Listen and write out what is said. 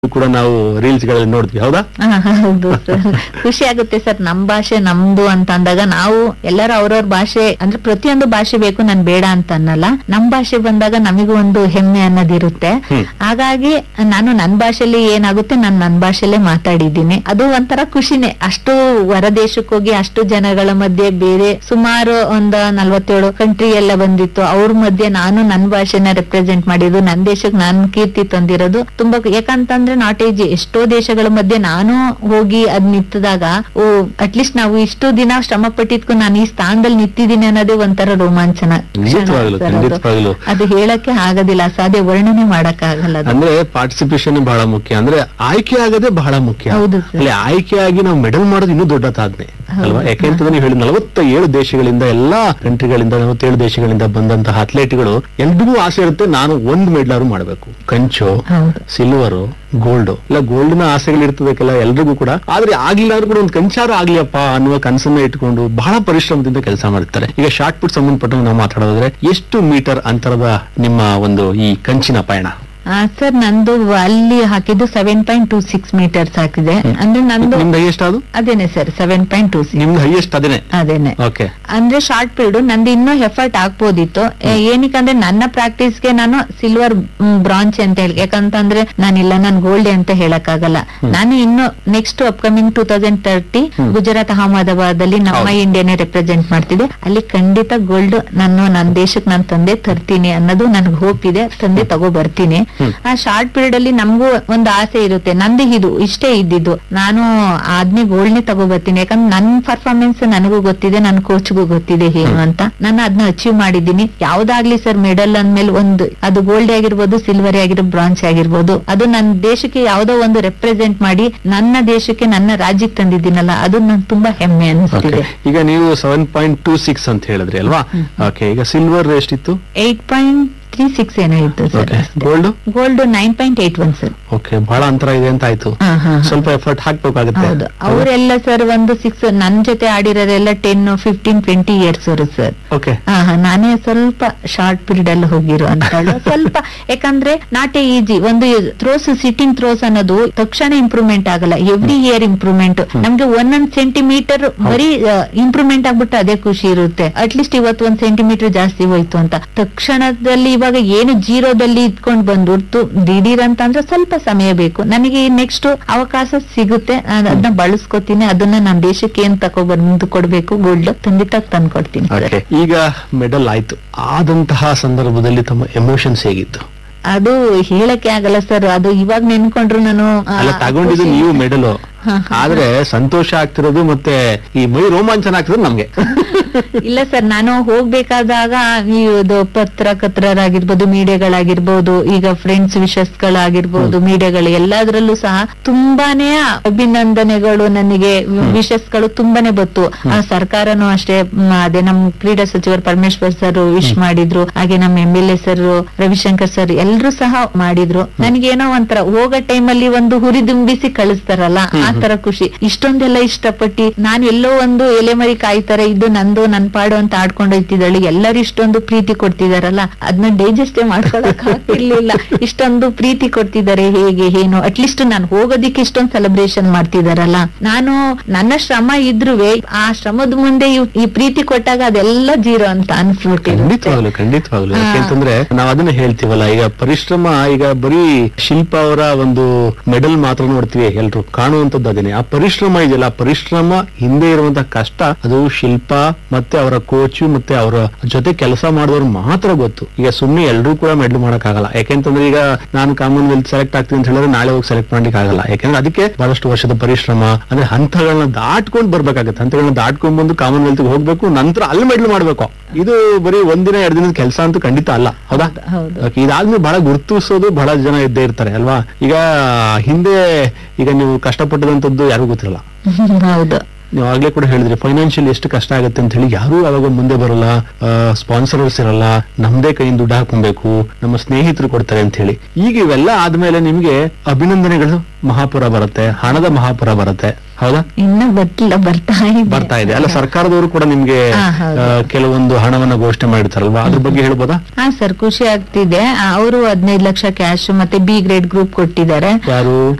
ಕೂಡ ನಾವು ರೀಲ್ಸ್ ಗಳಲ್ಲಿ ನೋಡ್ತೀವಿ ಹೌದಾ ಹಾ, ಹೌದು ಸರ್ ಖುಷಿ ಆಗುತ್ತೆ ಸರ್ ನಮ್ ಭಾಷೆ ನಮ್ದು ಅಂತ ಅಂದಾಗ ನಾವು ಎಲ್ಲರೂ ಅವ್ರವ್ರ ಭಾಷೆ ಅಂದ್ರೆ ಪ್ರತಿಯೊಂದು ಭಾಷೆ ಬೇಕು ನಾನ್ ಬೇಡ ಅಂತ ಅನ್ನಲ್ಲ ನಮ್ ಭಾಷೆ ಬಂದಾಗ ನಮಿಗೂ ಒಂದು ಹೆಮ್ಮೆ ಅನ್ನೋದಿರುತ್ತೆ ಹ್ಮ್. ಹಾಗಾಗಿ ನಾನು ನನ್ ಭಾಷೆಲಿ ಏನಾಗುತ್ತೆ ನಾನ್ ನನ್ ಭಾಷೆಲ್ಲೇ ಮಾತಾಡಿದ್ದೀನಿ ಅದು ಒಂಥರ ಖುಷಿನೇ ಅಷ್ಟು ಹೊರ ದೇಶಕ್ಕೆ ಹೋಗಿ ಅಷ್ಟು ಜನಗಳ ಮಧ್ಯೆ ಬೇರೆ ಸುಮಾರು ಒಂದ್ ನಲ್ವತ್ತೇಳು ಕಂಟ್ರಿ ಎಲ್ಲ ಬಂದಿತ್ತು ಅವ್ರ ಮಧ್ಯೆ ನಾನು ನನ್ ಭಾಷೆನ ರೆಪ್ರೆಸೆಂಟ್ ಮಾಡಿದ್ದು ನನ್ ದೇಶಕ್ಕೆ ನಾನ್ ಕೀರ್ತಿ ತಂದಿರೋದು ತುಂಬಾ ಯಾಕಂತಂದ್ರೆ ನಾಟ್ ಏಜ್ ಎಷ್ಟೋ ದೇಶಗಳ ಮಧ್ಯೆ ನಾನು ಹೋಗಿ ಅದ್ ನಿಂತಿದಾಗ ಓ ಅಟ್ಲೀಸ್ಟ್ ನಾವು ಇಷ್ಟು ದಿನ ಶ್ರಮ ಪಟ್ಟಿದ್ಕು ನಾನು ಈ ಸ್ಥಾನದಲ್ಲಿ ನಿಂತಿದ್ದೀನಿ ಅನ್ನೋದೇ ಒಂಥರ ರೋಮಾಂಚನ ಕ್ಷಣ ಖಂಡಿತವಾಗ್ಲು, ಸರ್ ಅದು. ಖಂಡಿತವಾಗ್ಲು. ಅದು ಹೇಳಕ್ಕೆ ಆಗೋದಿಲ್ಲ ಅಸಾಧ್ಯ ವರ್ಣನೆ ಮಾಡಕ್ ಆಗಲ್ಲ ಅದು. ಅಂದ್ರೆ ಪಾರ್ಟಿಸಿಪೇಷನ್ ಬಹಳ ಮುಖ್ಯ ಅಂದ್ರೆ ಆಯ್ಕೆ ಆಗದೆ ಬಹಳ ಮುಖ್ಯ ಹೌದು ಸರ್. ಅಲ್ಲಿ ಆಯ್ಕೆಯಾಗಿ ನಾವು ಮೆಡಲ್ ಮಾಡೋದು ಇನ್ನೂ ದೊಡ್ಡ ಸಾಧನೆ ಹೌದು. ಅಲ್ವಾ ಯಾಕೆಂತಂದ್ರೆ ನೀವು ಹೇಳಿ ನಲವತ್ತ ಏಳು ದೇಶಗಳಿಂದ ಎಲ್ಲಾ ಕಂಟ್ರಿಗಳಿಂದ ನಲವತ್ತೇಳು ದೇಶಗಳಿಂದ ಬಂದಂತಹ ಅಥ್ಲೆಟ್ಗಳು ಎಲ್ರಿಗೂ ಆಸೆ ಇರುತ್ತೆ ನಾನು ಒಂದ್ ಮೆಡ್ಲಾರು ಮಾಡಬೇಕು ಕಂಚು ಹೌದು ಸಿಲ್ವರು ಗೋಲ್ಡ್ ಇಲ್ಲ ಗೋಲ್ಡ್ ನ ಆಸೆಗಳಿರ್ತದೆ ಕೆಲ ಎಲ್ರಿಗೂ ಕೂಡ ಆದ್ರೆ ಆಗ್ಲಿಲ್ಲ ಆದ್ರೂ ಕೂಡ ಒಂದು ಕಂಚಾರ ಆಗ್ಲಿಯಪ್ಪ ಅನ್ನುವ ಕನಸನ್ನ ಇಟ್ಕೊಂಡು ಬಹಳ ಪರಿಶ್ರಮದಿಂದ ಕೆಲಸ ಮಾಡ್ತಾರೆ ಈಗ ಶಾರ್ಟ್ ಪುಟ್ ಸಂಬಂಧಪಟ್ಟ ನಾವು ಮಾತಾಡೋದಾದ್ರೆ ಎಷ್ಟು ಮೀಟರ್ ಅಂತರದ ನಿಮ್ಮ ಒಂದು ಈ ಕಂಚಿನ ಪಯಣ ಸರ್ ನಂದು ಅಲ್ಲಿ ಹಾಕಿದ್ದು seven point two six metres ಹಾಕಿದೆ ಅಂದ್ರೆ ನಂದು ನಿಮ್ದು ಹೈಯೆಸ್ಟ್ ಅದು ಅದೇನೆ sir seven point two six ನಿಮ್ದು ಹೈಯೆಸ್ಟ್ ಅದೇನೆ ಅದೇನೆ ಓಕೆ ಅಂದ್ರೆ ಶಾರ್ಟ್ ಪೀರಿಯಡ್ ನಂದು ಇನ್ನೂ ಎಫರ್ಟ್ ಹಾಕ್ಬೋದಿತ್ತು ಏ, ಏನಕ್ಕಂದ್ರೆ ನನ್ನ ಪ್ರಾಕ್ಟೀಸ್ಗೆ ನಾನು ಸಿಲ್ವರ್ ಬ್ರಾಂಚ್ ಅಂತ ಹೇಳಿ ಯಾಕಂತಂದ್ರೆ ನಾನಿಲ್ಲ ನಾನು ಗೋಲ್ಡ್ ಅಂತ ಹೇಳಕ್ಕಾಗಲ್ಲ ನಾನು ಇನ್ನು next upcoming two thousand thirty Gujarat Ahmedabad ಅಲ್ಲಿ ನಮ್ಮ ಹೌದು. ಇಂಡಿಯಾನೇ ರೆಪ್ರೆಸೆಂಟ್ ಮಾಡ್ತಿದೆ ಅಲ್ಲಿ ಖಂಡಿತ ಗೋಲ್ಡ್ ನಾನು ನನ್ನ ದೇಶಕ್ಕೆ ನಾನು ತಂದೆ ತರ್ತೀನಿ ಅನ್ನೋದು ನನ್ಗೆ ಹೋಪ್ ಇದೆ ತಂದೆ ತಗೋ ಬರ್ತೀನಿ ಆ ಶಾರ್ಟ್ ಪೀರಿಯಡ್ ಅಲ್ಲಿ ನಮಗೂ ಒಂದು ಆಸೆ ಇರುತ್ತೆ ನಂದು ಇದು ಇಷ್ಟೇ ಇದ್ದಿದ್ದು ನಾನು ಆದ್ಮೇ ಗೋಲ್ಡ್ನೇ ತಗೋ ಬರ್ತೀನಿ ಯಾಕಂದ್ರೆ ನನ್ ಪರ್ಫಾರ್ಮೆನ್ಸ್ ನನಗೂ ಗೊತ್ತಿದೆ ನನ್ನ ಕೋಚ್ಗೂ ಗೊತ್ತಿದೆ ಏನು ಅಂತ ನಾನು ಅದನ್ನ ಅಚೀವ್ ಮಾಡಿದ್ದೀನಿ ಯಾವ್ದಾಗ್ಲಿ ಸರ್ ಮೆಡಲ್ ಅಂದ್ಮೇಲೆ ಒಂದು ಅದು ಗೋಲ್ಡ್ ಆಗಿರ್ಬೋದು ಸಿಲ್ವರ್ ಆಗಿರ್ಬೋದು ಬ್ರಾಂಚ್ ಆಗಿರ್ಬೋದು ಅದು ನನ್ನ ದೇಶಕ್ಕೆ ಯಾವ್ದೋ ಒಂದು ರೆಪ್ರೆಸೆಂಟ್ ಮಾಡಿ ನನ್ನ ದೇಶಕ್ಕೆ ನನ್ನ ರಾಜ್ಯಕ್ಕೆ ತಂದಿದ್ದೀನಲ್ಲ ಅದು ನನ್ ತುಂಬಾ ಹೆಮ್ಮೆ ಓಕೆ ಅನಿಸ್ತಿದೆ ಈಗ ನೀವು ಸೆವೆನ್ ಪಾಯಿಂಟ್ ಟೂ ಸಿಕ್ಸ್ ಅಂತ ಹೇಳಿದ್ರಿ ಅಲ್ವಾ ಓಕೆ ಈಗ ಸಿಲ್ವರ್ ಎಷ್ಟಿತ್ತು ಏಟ್ ಪಾಯಿಂಟ್ ತ್ರೀ ಸಿಕ್ಸ್ ಏನೋ ಇತ್ತು sir okay gold gold nine point eight one sir okay ಬಹಳ ಅಂತರ ಇದೆ ಅಂತ ಆಯ್ತು ಹಾ, ಹಾ, ಹಾ. ಸ್ವಲ್ಪ ಎಫರ್ಟ್ ಹಾಕ್ಬೇಕಾಗುತ್ತೆ ಹೌದು ಅವರೆಲ್ಲ ಸರ್ ಒಂದು ಸಿಕ್ಸ್ ನನ್ ಜೊತೆ ಆಡಿರೋರೆಲ್ಲ ಟೆನ್ ಫಿಫ್ಟೀನ್ ಟ್ವೆಂಟಿ ಇಯರ್ಸ್ ಅವರು ಸರ್ ಓಕೆ ಹಾ ಹಾ ನಾನೇ ಸ್ವಲ್ಪ ಶಾರ್ಟ್ ಪೀರಿಯಡ್ ಅಲ್ಲಿ ಹೋಗಿರೋ ಅಂತ ಹೇಳಿ ಸ್ವಲ್ಪ ಯಾಕಂದ್ರೆ ನಾಟ್ ಎ ಈಜಿ ಒಂದು ಥ್ರೋಸ್ ಸಿಟ್ಟಿಂಗ್ ಥ್ರೋಸ್ ಅನ್ನೋದು ತಕ್ಷಣ ಇಂಪ್ರೂವ್ಮೆಂಟ್ ಆಗಲ್ಲ ಎವ್ರಿ ಇಯರ್ ಇಂಪ್ರೂವ್ಮೆಂಟ್ ನಮ್ಗೆ ಒಂದೊಂದ್ ಸೆಂಟಿಮೀಟರ್ ಬರೀ ಇಂಪ್ರೂವ್ಮೆಂಟ್ ಆಗ್ಬಿಟ್ಟು ಅದೇ ಖುಷಿ ಇರುತ್ತೆ ಅಟ್ಲೀಸ್ಟ್ ಇವತ್ತು ಒಂದ್ ಸೆಂಟಿಮೀಟರ್ ಜಾಸ್ತಿ ಹೋಯ್ತು ಅಂತ ತಕ್ಷಣದಲ್ಲಿ ಇವಾಗ ಏನು ಜೀರೋದಲ್ಲಿ ಇಟ್ಕೊಂಡ್ ಬಂದ್ಬಿಡ್ತು ದಿಢೀರ್ ಅಂತ ಅಂದ್ರೆ ಸ್ವಲ್ಪ ಸಮಯ ಬೇಕು ನನಗೆ ನೆಕ್ಸ್ಟ್ ಅವಕಾಶ ಸಿಗುತ್ತೆ ನಾನ್ ಅದನ್ನ ಬಳಸ್ಕೊತೀನಿ ಅದನ್ನ ನನ್ನ ದೇಶಕ್ಕೆ ಏನ್ ತಕೊ ಬಂದು ಕೊಡ್ಬೇಕು ಗೋಲ್ಡ್ ಖಂಡಿತ ತಂದ್ಕೊಡ್ತೀನಿ ಸರ್ ಓಕೆ ಈಗ ಮೆಡಲ್ ಆಯ್ತು ಆದಂತಹ ಸಂದರ್ಭದಲ್ಲಿ ತಮ್ಮ ಎಮೋಷನ್ಸ್ ಹೇಗಿತ್ತು ಅದು ಹೇಳಕ್ಕೆ ಆಗಲ್ಲ ಸರ್ ಅದು ಇವಾಗ ನೆನ್ಕೊಂಡ್ರು ನಾನು ಆ, ಅಲ್ಲ ತಗೊಂಡಿದ್ದು ಖುಷಿ- ನೀವು ಮೆಡಲ್ ಹಾ, ಹಾ. ಆದ್ರೆ ಸಂತೋಷ ಆಗ್ತಿರೋದು ಮತ್ತೆ ಈ ಮೈ ರೋಮಾಂಚನ ಆಗ್ತಿರೋದು ನಮ್ಗೆ ಇಲ್ಲ ಸರ್ ನಾನು ಹೋಗ್ಬೇಕಾದಾಗ ಇದು ಪತ್ರಕರ್ತರಾಗಿರ್ಬೋದು ಮೀಡಿಯಾಗಳಾಗಿರ್ಬೋದು ಈಗ ಫ್ರೆಂಡ್ಸ್ ವಿಶಸ್ ಗಳಾಗಿರ್ಬೋದು ಮೀಡಿಯಾಗಳು ಎಲ್ಲದರಲ್ಲೂ ಸಹ ತುಂಬಾನೇ ಅಭಿನಂದನೆಗಳು ನನಗೆ ವಿಶಸ್ ಗಳು ತುಂಬಾನೇ ಬತ್ತು ಆ ಸರ್ಕಾರನು ಅಷ್ಟೇ ಮ್, ಅದೇ ನಮ್ ಕ್ರೀಡಾ ಸಚಿವರು ಪರಮೇಶ್ವರ್ ಸರ್ ವಿಶ್ ಮಾಡಿದ್ರು ಹಾಗೆ ನಮ್ಮ M L A sir Ravishankar sir ಎಲ್ರು ಸಹ ಮಾಡಿದ್ರು ನನಗೇನೋ ಒಂಥರ ಹೋಗೋ ಟೈಮಲ್ಲಿ ಒಂದು ಹುರಿದುಂಬಿಸಿ ಕಳಿಸ್ತಾರಲ್ಲ ಆ ತರ ಖುಷಿ ಇಷ್ಟೊಂದೆಲ್ಲ ಇಷ್ಟಪಟ್ಟು ನಾನು ಎಲ್ಲೋ ಒಂದು ಎಲೆಮರಿ ಕಾಯ್ತಾರೆ ಇದು ನಂದು ನನ್ ಪಾಡು ಅಂತ ಆಡ್ಕೊಂಡು ಹೋಯ್ತಿದ್ದಾಳೆ ಎಲ್ಲರೂ ಇಷ್ಟೊಂದು ಪ್ರೀತಿ ಕೊಡ್ತಿದಾರಲ್ಲ ಅದನ್ನ ಡೈಜೆಸ್ಟೇ ಮಾಡ್ಕೊಳಕ್ ಆಗ್ತಿರ್ಲಿಲ್ಲ ಇಷ್ಟೊಂದು ಪ್ರೀತಿ ಕೊಡ್ತಿದ್ದಾರೆ ಹೇಗೆ ಏನು ಅಟ್ಲೀಸ್ಟ್ ನಾನು ಹೋಗೋದಿಕ್ಕೆ ಇಷ್ಟೊಂದು ಸೆಲೆಬ್ರೇಷನ್ ಮಾಡ್ತಿದಾರಲ್ಲ ನಾನು ನನ್ನ ಶ್ರಮ ಇದ್ರುವೆ ಆ ಶ್ರಮದ ಮುಂದೆ ಇವ್- ಈ ಪ್ರೀತಿ ಕೊಟ್ಟಾಗ ಅದೆಲ್ಲ ಜೀರೋ ಅಂತ ಅನ್ಸ್ಬಿಟ್ಟಿರುತ್ತೆ ಖಂಡಿತವಾಗ್ಲು ಖಂಡಿತವಾಗ್ಲು ಹಾ. ಯಾಕೆಂತಂದ್ರೆ ನಾವ್ ಅದನ್ನ ಹೇಳ್ತೀವಲ್ಲ ಈಗ ಪರಿಶ್ರಮ ಈಗ ಬರೀ ಶಿಲ್ಪ ಅವರ ಒಂದು ಮೆಡಲ್ ಮಾತ್ರ ನೋಡ್ತೀವಿ ಎಲ್ರು ಕಾಣುವಂತದ್ದು ಅದೇನೆ ಆ ಪರಿಶ್ರಮ ಇದೆಯಲ್ಲ ಆ ಪರಿಶ್ರಮ ಹಿಂದೆ ಇರುವಂತಹ ಕಷ್ಟ ಅದು ಶಿಲ್ಪ ಮತ್ತೆ ಅವರ ಕೋಚು ಮತ್ತೆ ಅವರ ಜೊತೆ ಕೆಲಸ ಮಾಡಿದವ್ರು ಮಾತ್ರ ಗೊತ್ತು ಈಗ ಸುಮ್ಮನೆ ಎಲ್ರೂ ಕೂಡ ಮೆಡಲ್ ಮಾಡಕ್ ಆಗಲ್ಲ ಯಾಕೆಂತಂದ್ರೆ ಈಗ ನಾನು ಕಾಮನ್ವೆಲ್ತ್ ಸೆಲೆಕ್ಟ್ ಆಗ್ತೀನಿ ಅಂತ ಹೇಳಿದ್ರೆ ನಾಳೆ ಹೋಗಿ ಸೆಲೆಕ್ಟ್ ಮಾಡ್ಲಿಕ್ಕೆ ಆಗಲ್ಲ ಯಾಕೆಂದ್ರೆ ಅದಕ್ಕೆ ಬಹಳಷ್ಟು ವರ್ಷದ ಪರಿಶ್ರಮ ಅಂದ್ರೆ ಹಂತಗಳನ್ನ ದಾಟ್ಕೊಂಡ್ ಬರ್ಬೇಕಾಗತ್ತೆ ಹಂತಗಳನ್ನ ದಾಟ್ಕೊಂಡ್ ಬಂದು ಕಾಮನ್ವೆಲ್ತ್ ಹೋಗ್ಬೇಕು ನಂತರ ಅಲ್ಲಿ ಮೆಡಲ್ ಮಾಡ್ಬೇಕು ಇದು ಬರೀ ಒಂದಿನ ಎರಡು ದಿನದ ಕೆಲಸ ಅಂತೂ ಖಂಡಿತ ಅಲ್ಲ ಹೌದಾ ಹೌದು ಓಕೆ, ಇದಾದ್ಮೇಲೆ ಬಹಳ ಗುರುತಿಸೋದು ಬಹಳ ಜನ ಇದ್ದೇ ಇರ್ತಾರೆ ಅಲ್ವಾ ಈಗ ಹಿಂದೆ ಈಗ ನೀವು ಕಷ್ಟಪಟ್ಟದಂತದ್ದು ಯಾರಿಗೂ ಗೊತ್ತಿರಲ್ಲ ಹೌದು ನೀವು ಆಗ್ಲೇ ಕೂಡ ಹೇಳಿದ್ರಿ ಫೈನಾನ್ಷಿಯಲ್ ಎಷ್ಟು ಕಷ್ಟ ಆಗುತ್ತೆ ಅಂತ ಹೇಳಿ ಯಾರು ಅವಾಗ ಮುಂದೆ ಬರಲ್ಲ ಸ್ಪಾನ್ಸರ್ಸ್ ಇರಲ್ಲ ನಮ್ದೇ ಕೈಯಿಂದ ದುಡ್ಡು ಹಾಕೊಬೇಕು ನಮ್ಮ ಸ್ನೇಹಿತರು ಕೊಡ್ತಾರೆ ಅಂತ ಹೇಳಿ ಈಗ ಇವೆಲ್ಲ ಆದ್ಮೇಲೆ ನಿಮ್ಗೆ ಅಭಿನಂದನೆಗಳು ಮಹಾಪುರ ಬರುತ್ತೆ ಹಣದ ಮಹಾಪುರ ಬರುತ್ತೆ ಹೌದಾ ಇನ್ನ ಬರ್ತಿಲ್ಲ ಬರ್ತಾ ಇದೆ ಬರ್ತಾ ಇದೆ ಅಲ್ಲ ಸರ್ಕಾರದವರು ಕೂಡ ನಿಮ್ಗೆ ಹಾ, ಹೌದು. ಆ, ಕೆಲವೊಂದು ಹಣವನ್ನ ಘೋಷಣೆ ಮಾಡಿರ್ತಾರಲ್ವಾ ಅದ್ರ ಬಗ್ಗೆ ಹೇಳ್ಬೋದಾ ಹಾ ಸರ್ ಖುಷಿ ಆಗ್ತಿದೆ ಅವರು ಹದಿನೈದು ಲಕ್ಷ ಕ್ಯಾಶ್ ಮತ್ತೆ ಬಿ ಗ್ರೇಡ್ ಗ್ರೂಪ್ ಕೊಟ್ಟಿದ್ದಾರೆ ಯಾರು